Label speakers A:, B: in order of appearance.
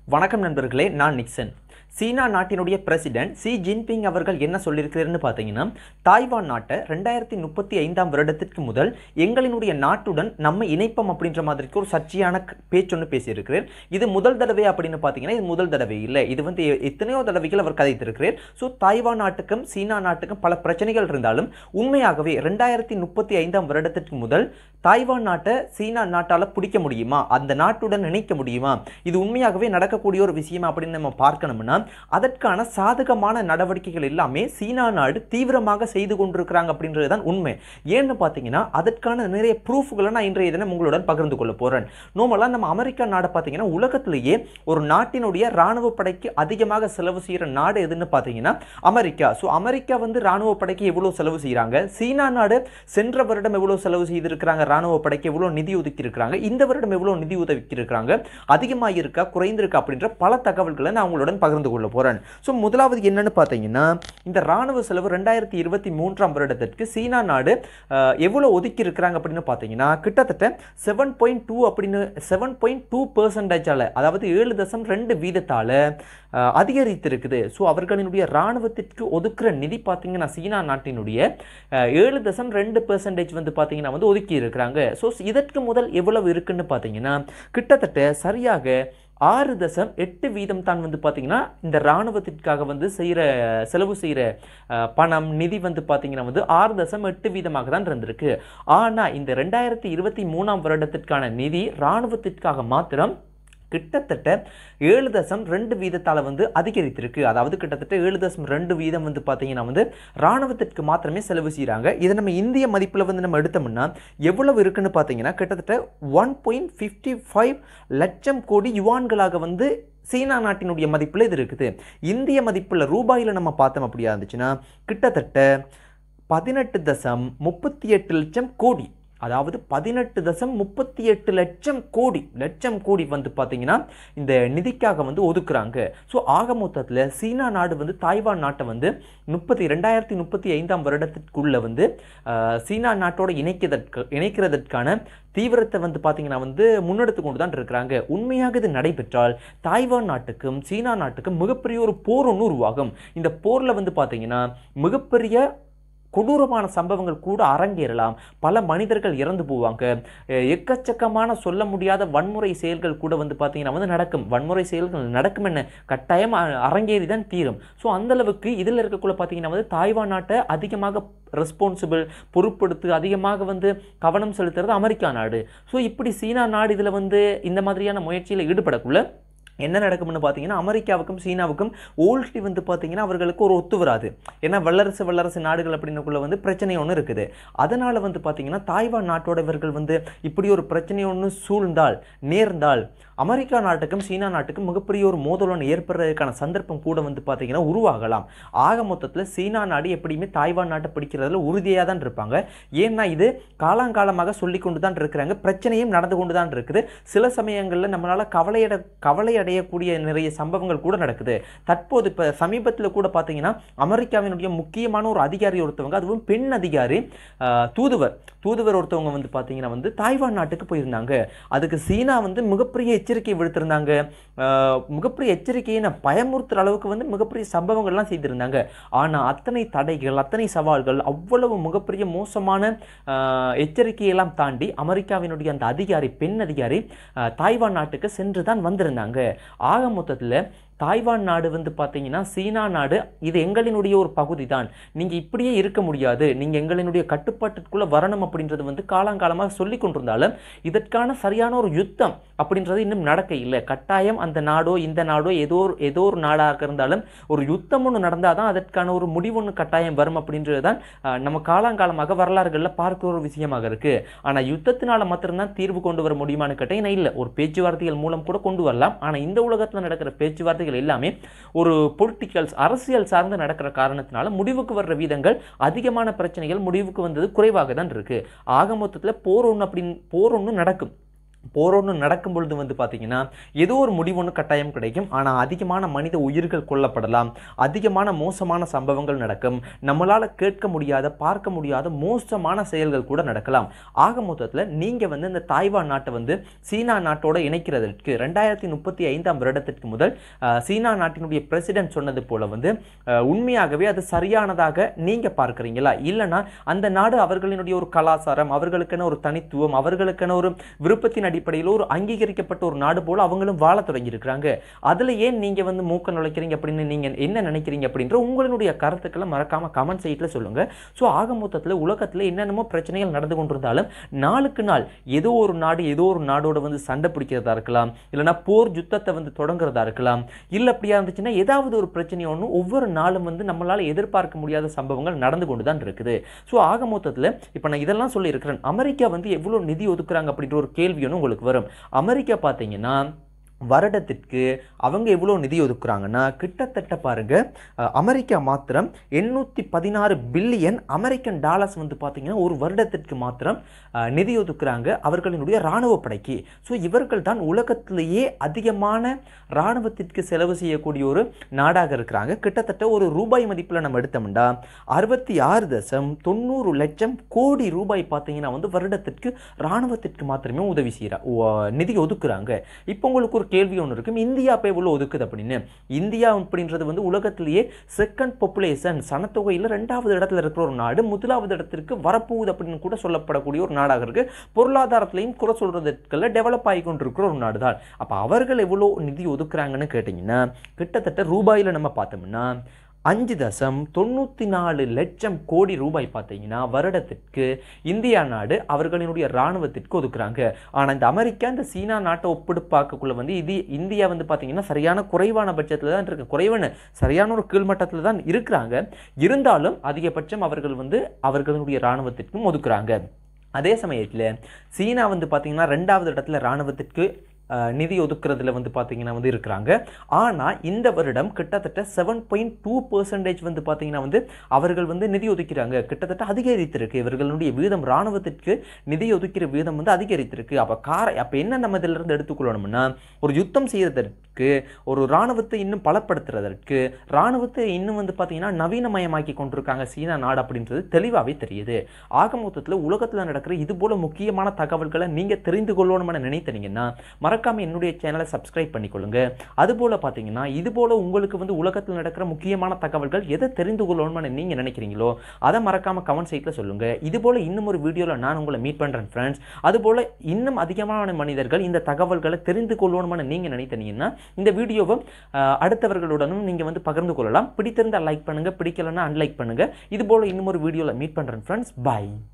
A: வணக்கம் நண்பர்களே நான் நிக்சன் சீனா நாட்டினுடைய பிரசிடென்ட் சி ஜின்பிங் அவர்கள் என்ன சொல்லியிருக்கிறாருன்னு பார்த்தீங்கன்னா தாய்வான் நாட்டை ரெண்டாயிரத்தி முப்பத்தி ஐந்தாம் வருடத்திற்கு முதல் எங்களினுடைய நாட்டுடன் நம்ம இணைப்போம் அப்படின்ற மாதிரிக்கு ஒரு சர்ச்சையான க- பேச்சொன்னு பேசியிருக்கிறார் இது முதல் தடவை அப்படின்னு பார்த்தீங்கன்னா இது முதல் தடவை இல்லை இது வந்து எ- எத்தனையோ தடவைகள் அவர் கதைத்திருக்கிறார் ஸோ தாய்வான் நாட்டுக்கும் சீனா நாட்டுக்கும் பல பிரச்சனைகள் இருந்தாலும் உண்மையாகவே ரெண்டாயிரத்தி முப்பத்தி ஐந்தாம் வருடத்திற்கு முதல் தாய்வான் நாட்டை சீனா நாட்டால் பிடிக்க முடியுமா அந்த நாட்டுடன் இணைக்க முடியுமா இது உண்மையாகவே நடக்கக்கூடிய ஒரு விஷயம் அப்படின்னு நம்ம பார்க்கணும்னா அதற்கான சாதகமான நடவடிக்கைகள் எல்லாமே சீனா நாடு தீவிரமாக செய்து கொண்டிருக்கிறாங்க அப்படின்றது தான் உண்மை ஏன்னு பார்த்தீங்கன்னா அதற்கான நிறைய ப்ரூஃப்களை நான் இன்றைய தினம் உங்களுடன் பகிர்ந்து கொள்ள போகிறேன் நோமலாக நம்ம அமெரிக்கா நாடை பார்த்தீங்கன்னா உலகத்திலேயே ஒரு நாட்டினுடைய ராணுவ படைக்கு அதிகமாக செலவு செய்கிற நாடு எதுன்னு பார்த்தீங்கன்னா அமெரிக்கா ஸோ அமெரிக்கா வந்து ராணுவ படைக்கு எவ்வளோ செலவு செய்கிறாங்க சீனா நாடு சென்ற வருடம் எவ்வளோ செலவு செய்திருக்கிறாங்க ராணுவ படைக்கு எவ்வளோ நிதி ஒதுக்கி இருக்கிறாங்க இந்த வருடம் எவ்வளோ நிதி ஒதுக்கி இருக்கிறாங்க அதிகமாக இருக்கா குறைந்திருக்கா அப்படின்ற பல தகவல்களை நான் உங்களுடன் பகிர்ந்து கொள்ள போகிறேன் ஸோ முதலாவது என்னன்னு பார்த்தீங்கன்னா இந்த ராணுவ செலவு ரெண்டாயிரத்தி இருபத்தி மூன்றாம் வருடத்திற்கு சீனா நாடு அஹ், எவ்வளோ ஒதுக்கி இருக்கிறாங்க அப்படின்னு பார்த்தீங்கன்னா கிட்டத்தட்ட செவன் பாயிண்ட் டூ அப்படின்னு செவன் பாயிண்ட் டூ பர்சன்டேஜால் அதாவது ஏழு தசம் ரெண்டு வீதத்தால் அதிகரித்திருக்குது ஸோ அவர்களினுடைய இராணுவத்திற்கு ஒதுக்குற நிதி பார்த்தீங்கன்னா சீனா நாட்டினுடைய அஹ், ஏழு தசம் ரெண்டு பெர்சன்டேஜ் வந்து பார்த்தீங்கன்னா வந்து ஒதுக்கி இருக்கிறாங்க ஸோ இதற்கு முதல் எவ்வளவு இருக்குன்னு பார்த்தீங்கன்னா கிட்டத்தட்ட சரியாக ஆறு தசம் எட்டு வீதம் தான் வந்து பார்த்தீங்கன்னா இந்த இராணுவத்திற்காக வந்து செய்கிற செலவு செய்கிற பணம் நிதி வந்து பார்த்தீங்கன்னா வந்து ஆறு தசம் எட்டு வீதமாக தான் இருந்திருக்கு ஆனால் இந்த ரெண்டாயிரத்தி இருபத்தி மூணாம் வருடத்திற்கான நிதி இராணுவத்திற்காக மாத்திரம் கிட்டத்தட்ட ஏழு தசம் ரெண்டு வீதத்தால் வந்து அதிகரித்திருக்கு அதாவது கிட்டத்தட்ட ஏழு தசம் ரெண்டு வீதம் வந்து பார்த்தீங்கன்னா வந்து இராணுவத்திற்கு மாத்திரமே செலவு செய்கிறாங்க இதை நம்ம இந்திய மதிப்பில் வந்து நம்ம எடுத்தோம்னா எவ்வளவு இருக்குன்னு பார்த்தீங்கன்னா கிட்டத்தட்ட ஒன் பாயிண்ட் ஃபிஃப்டி ஃபைவ் லட்சம் கோடி யுவான்களாக வந்து சீனா நாட்டினுடைய மதிப்பில் இது இருக்குது இந்திய மதிப்பில் ரூபாயில் நம்ம பார்த்தோம் அப்படியா இருந்துச்சுன்னா கிட்டத்தட்ட பதினெட்டு தசம் முப்பத்தி எட்டு லட்சம் கோடி அதாவது பதினெட்டு தசம் முப்பத்தி எட்டு லட்சம் கோடி லட்சம் கோடி வந்து பார்த்தீங்கன்னா இந்த நிதிக்காக வந்து ஒதுக்குறாங்க ஸோ ஆக மொத்தத்தில் சீனா நாடு வந்து தாய்வான் நாட்டை வந்து முப்பத்தி ரெண்டாயிரத்தி முப்பத்தி ஐந்தாம் வருடத்திற்குள்ள வந்து ஆஹ், சீனா நாட்டோட இணைக்கிறதற்கு இணைக்கிறதற்கான தீவிரத்தை வந்து பார்த்தீங்கன்னா வந்து முன்னெடுத்து கொண்டு தான் இருக்கிறாங்க உண்மையாக இது நடைபெற்றால் தாய்வான் நாட்டுக்கும் சீனா நாட்டுக்கும் மிகப்பெரிய ஒரு போர் ஒன்று உருவாகும் இந்த போரில் வந்து பார்த்தீங்கன்னா மிகப்பெரிய கொடூரமான சம்பவங்கள் கூட அரங்கேறலாம் பல மனிதர்கள் இறந்து போவாங்க அஹ் எக்கச்சக்கமான சொல்ல முடியாத வன்முறை செயல்கள் கூட வந்து பார்த்தீங்கன்னா வந்து நடக்கும் வன்முறை செயல்கள் நடக்கும் என்ன கட்டாயம் அ- அரங்கேறி தான் தீரும் ஸோ அந்தளவுக்கு இதில் இருக்கக்குள்ள பார்த்தீங்கன்னா வந்து தாய்வான் நாட்டை அதிகமாக ரெஸ்பான்சிபிள் பொறுப்படுத்து அதிகமாக வந்து கவனம் செலுத்துறது அமெரிக்கா நாடு ஸோ இப்படி சீனா நாடு இதில் வந்து இந்த மாதிரியான முயற்சியில் ஈடுபடக்குள்ள என்ன நடக்கும்னு பார்த்தீங்கன்னா அமெரிக்காவுக்கும் சீனாவுக்கும் ஓல்டி வந்து பார்த்தீங்கன்னா அவர்களுக்கு ஒரு ஒத்து வராது ஏன்னா வல்லரசு வல்லரசு நாடுகள் அப்படின்னுக்குள்ள வந்து பிரச்சனை ஒன்று இருக்குது அதனால் வந்து பார்த்தீங்கன்னா தாய்வான் நாட்டோட இவர்கள் வந்து இப்படி ஒரு பிரச்சனை ஒன்று சூழ்ந்தால் நேர்ந்தால் அமெரிக்கா நாட்டுக்கும் சீனா நாட்டுக்கும் மிகப்பெரிய ஒரு மோதல் ஒன்று ஏற்படுறதுக்கான சந்தர்ப்பம் கூட வந்து பார்த்தீங்கன்னா உருவாகலாம் ஆக மொத்தத்தில் சீனா நாடு எப்படியுமே தாய்வான் நாட்டை பிடிக்கிறதுல உறுதியாக தான் இருப்பாங்க ஏன்னா இது காலாங்காலமாக சொல்லி கொண்டு தான் இருக்கிறாங்க பிரச்சனையும் நடந்து கொண்டு தான் இருக்குது சில சமயங்களில் நம்மளால் கவலையட கவலை அடையக்கூடிய நிறைய சம்பவங்கள் கூட நடக்குது தற்போது இப்போ சமீபத்தில் கூட பார்த்தீங்கன்னா அமெரிக்காவினுடைய முக்கியமான ஒரு அதிகாரி ஒருத்தவங்க அதுவும் பெண் அதிகாரி ஆஹ், தூதுவர் தூதுவர் ஒருத்தவங்க வந்து பார்த்தீங்கன்னா வந்து தாய்வான் நாட்டுக்கு போயிருந்தாங்க அதுக்கு சீனா வந்து மிகப்பெரிய எச்சரிக்கை விடுத்திருந்தாங்க ஆஹ், மிகப்பெரிய எச்சரிக்கையை நான் பயமுறுத்துற அளவுக்கு வந்து மிகப்பெரிய சம்பவங்கள்லாம் செய்திருந்தாங்க ஆனால் அத்தனை தடைகள் அத்தனை சவால்கள் அவ்வளவு மிகப்பெரிய மோசமான ஆஹ், எச்சரிக்கையெல்லாம் தாண்டி அமெரிக்காவினுடைய அந்த அதிகாரி பெண் அதிகாரி ஆஹ், தாய்வான் நாட்டுக்கு சென்று தான் வந்திருந்தாங்க ஆக மொத்தத்தில் தாய்வான் நாடு வந்து பார்த்தீங்கன்னா சீனா நாடு இது எங்களினுடைய ஒரு பகுதி தான் நீங்கள் இப்படியே இருக்க முடியாது நீங்கள் எங்களினுடைய கட்டுப்பாட்டுக்குள்ளே வரணும் அப்படின்றது வந்து காலாங்காலமாக சொல்லி கொண்டிருந்தாலும் இதற்கான சரியான ஒரு யுத்தம் அப்படின்றது இன்னும் நடக்க இல்லை கட்டாயம் அந்த நாடோ இந்த நாடோ ஏதோ ஒரு ஏதோ ஒரு நாடாக இருந்தாலும் ஒரு யுத்தம் ஒன்று நடந்தால் தான் அதற்கான ஒரு முடிவு ஒன்று கட்டாயம் வரும் அப்படின்றது தான் ஆஹ், நம்ம காலாங்காலமாக வரலாறுகளில் பார்க்கிற ஒரு விஷயமாக இருக்குது ஆனால் யுத்தத்தினால மாத்திரம்தான் தீர்வு கொண்டு வர முடியுமான்னு கேட்டீங்கன்னா இல்லை ஒரு பேச்சுவார்த்தைகள் மூலம் கூட கொண்டு வரலாம் ஆனால் இந்த உலகத்தில் நடக்கிற பேச்சுவார்த்தைகள் எல்லாமே ஒரு பொலிட்டிக்கல்ஸ் அரசியல் சார்ந்து நடக்கிற காரணத்தினால முடிவுக்கு வர்ற வீதங்கள் அதிகமான பிரச்சனைகள் முடிவுக்கு வந்தது குறைவாக தான் இருக்கு ஆக மொத்தத்தில் போர் ஒன்று அப்படின்னு போர் ஒன்று நடக்கும் போர் ஒன்று நடக்கும் பொழுது வந்து பார்த்தீங்கன்னா ஏதோ ஒரு முடிவு ஒன்று கட்டாயம் கிடைக்கும் ஆனால் அதிகமான மனித உயிர்கள் கொல்லப்படலாம் அதிகமான மோசமான சம்பவங்கள் நடக்கும் நம்மளால் கேட்க முடியாத பார்க்க முடியாத மோசமான செயல்கள் கூட நடக்கலாம் ஆக மொத்தத்தில் நீங்கள் வந்து இந்த தாய்வான் நாட்டை வந்து சீனா நாட்டோட இணைக்கிறதற்கு ரெண்டாயிரத்தி முப்பத்தி ஐந்தாம் வருடத்திற்கு முதல் அஹ், சீனா நாட்டினுடைய பிரசிடென்ட் சொன்னது போல வந்து அஹ், உண்மையாகவே அது சரியானதாக நீங்கள் பார்க்குறீங்களா இல்லைன்னா அந்த நாடு அவர்களினுடைய ஒரு கலாச்சாரம் அவர்களுக்கென ஒரு தனித்துவம் அவர்களுக்கென ஒரு விருப்பத்தின் அடிப்படையில் ஒரு அங்கீகரிக்கப்பட்ட ஒரு நாடு போல அவங்களும் வாழ தொடங்கியிருக்கிறாங்க அதில் ஏன் நீங்கள் வந்து மூக்க நுழைக்கிறீங்க அப்படின்னு நீங்கள் என்ன நினைக்கிறீங்க அப்படின்ற உங்களுடைய கருத்துக்களை மறக்காம கமெண்ட் சைட்டில் சொல்லுங்கள் ஸோ ஆக மொத்தத்தில் உலகத்தில் என்னென்னமோ பிரச்சனைகள் நடந்து கொண்டிருந்தாலும் நாளுக்கு நாள் ஏதோ ஒரு நாடு ஏதோ ஒரு நாடோட வந்து சண்டை பிடிக்கிறதா இருக்கலாம் இல்லைன்னா போர் யுத்தத்தை வந்து தொடங்குறதா இருக்கலாம் இல்லை அப்படியா இருந்துச்சுன்னா ஏதாவது ஒரு பிரச்சனை ஒன்று ஒவ்வொரு நாளும் வந்து நம்மளால் எதிர்பார்க்க முடியாத சம்பவங்கள் நடந்து கொண்டு தான் இருக்குது ஸோ ஆக மொத்தத்தில் இப்போ நான் இதெல்லாம் சொல்லியிருக்கிறேன் அமெரிக்கா வந்து எவ்வளோ நிதி ஒதுக்குறாங்க அப்படின்ற ஒரு கேள்வி ஒன்று உங்களுக்கு வரும் அமெரிக்கா பார்த்தீங்கன்னா வருடத்திற்கு அவங்க எவ்வளோ நிதி ஒதுக்குறாங்கன்னா கிட்டத்தட்ட பாருங்க அஹ், அமெரிக்கா மாத்திரம் எண்ணூற்றி பதினாறு பில்லியன் அமெரிக்கன் டாலர்ஸ் வந்து பார்த்தீங்கன்னா ஒரு வருடத்திற்கு மாத்திரம் அஹ், நிதி ஒதுக்குறாங்க அவர்களினுடைய இராணுவ படைக்கு ஸோ இவர்கள் தான் உலகத்திலேயே அதிகமான இராணுவத்திற்கு செலவு செய்யக்கூடிய ஒரு நாடாக இருக்கிறாங்க கிட்டத்தட்ட ஒரு ரூபாய் மதிப்பில் நம்ம எடுத்தோம்னா அறுபத்தி ஆறு தசம் தொண்ணூறு லட்சம் கோடி ரூபாய் பார்த்தீங்கன்னா வந்து வருடத்திற்கு இராணுவத்திற்கு மாத்திரமே உதவி செய்கிறா நிதி ஒதுக்குறாங்க இப்போ உங்களுக்கு ஒரு கேள்வி ஒன்று இருக்கும் இந்தியா இப்போ எவ்வளோ ஒதுக்குது அப்படின்னு இந்தியா அப்படின்றது வந்து உலகத்திலேயே செகண்ட் பாப்புலேஷன் சனத்தொகையில் ரெண்டாவது இடத்துல இருக்கிற ஒரு நாடு முதலாவது இடத்திற்கு வரப்போகுது அப்படின்னு கூட சொல்லப்படக்கூடிய ஒரு நாடாக இருக்கு பொருளாதாரத்திலையும் குறை சொல்றதுக்குள்ள டெவலப் ஆகி கொண்டிருக்கிற ஒரு நாடு தான் அப்போ அவர்கள் எவ்வளோ நிதி ஒதுக்குறாங்கன்னு கேட்டிங்கன்னா கிட்டத்தட்ட ரூபாயில் நம்ம பார்த்தோம்னா அஞ்சு தசம் தொண்ணூற்றி நாலு லட்சம் கோடி ரூபாய் பார்த்தீங்கன்னா வருடத்திற்கு இந்தியா நாடு அவர்களினுடைய இராணுவத்திற்கு ஒதுக்குறாங்க ஆனால் இந்த அமெரிக்கா இந்த சீனா நாட்டை ஒப்பிடு பார்க்கக்குள்ள வந்து இது இந்தியா வந்து பார்த்தீங்கன்னா சரியான குறைவான பட்சத்தில் தான் இருக்கு குறைவான சரியான ஒரு கீழ்மட்டத்தில் தான் இருக்கிறாங்க இருந்தாலும் அதிகபட்சம் அவர்கள் வந்து அவர்களுடைய இராணுவத்திற்கும் ஒதுக்குறாங்க அதே சமயத்தில் சீனா வந்து பார்த்தீங்கன்னா ரெண்டாவது இடத்துல இராணுவத்திற்கு அஹ், நிதி ஒதுக்குறதுல வந்து பார்த்தீங்கன்னா வந்து இருக்கிறாங்க ஆனால் இந்த வருடம் கிட்டத்தட்ட செவன் பாயிண்ட் டூ பர்சன்டேஜ் வந்து பார்த்தீங்கன்னா வந்து அவர்கள் வந்து நிதி ஒதுக்கிறாங்க கிட்டத்தட்ட அதிகரித்திருக்கு இவர்களுடைய வீதம் இராணுவத்திற்கு நிதி ஒதுக்கிற வீதம் வந்து அதிகரித்திருக்கு அப்போ கார அப்போ என்ன நம்ம இதிலிருந்து இருந்து எடுத்துக்கொள்ளணும்னா ஒரு யுத்தம் செய்வதற்கு ஒரு இராணுவத்தை இன்னும் பலப்படுத்துறதற்கு இராணுவத்தை இன்னும் வந்து பார்த்தீங்கன்னா நவீனமயமாக்கி கொண்டிருக்காங்க சீனா நாடு அப்படின்றது தெளிவாகவே தெரியுது ஆக மொத்தத்தில் உலகத்தில் நடக்கிற இது போல முக்கியமான தகவல்களை நீங்கள் தெரிந்து கொள்ளணும்னு நினைத்தீங்கன்னா மறக்காம என்னுடைய சேனலை சப்ஸ்கிரைப் பண்ணிக்கொள்ளுங்க அதுபோல் பார்த்தீங்கன்னா இது போல உங்களுக்கு வந்து உலகத்தில் நடக்கிற முக்கியமான தகவல்கள் எதை தெரிந்து கொள்ளணும்னு நீங்கள் நினைக்கிறீங்களோ அதை மறக்காம கமெண்ட் சைட்டில் சொல்லுங்க இது போல இன்னும் ஒரு வீடியோவில் நான் உங்களை மீட் பண்ணுறேன் ஃப்ரெண்ட்ஸ் அதுபோல் இன்னும் அதிகமான மனிதர்கள் இந்த தகவல்களை தெரிந்து கொள்ளணும்னு நீங்கள் நினைத்தீங்கன்னா இந்த வீடியோவை அஹ், அடுத்தவர்களுடனும் நீங்கள் வந்து பகிர்ந்து கொள்ளலாம் பிடித்திருந்தால் லைக் பண்ணுங்க பிடிக்கலன்னா அன்லைக் பண்ணுங்க இது போல இன்னும் ஒரு வீடியோவில் மீட் பண்ணுறேன் ஃப்ரெண்ட்ஸ் பாய்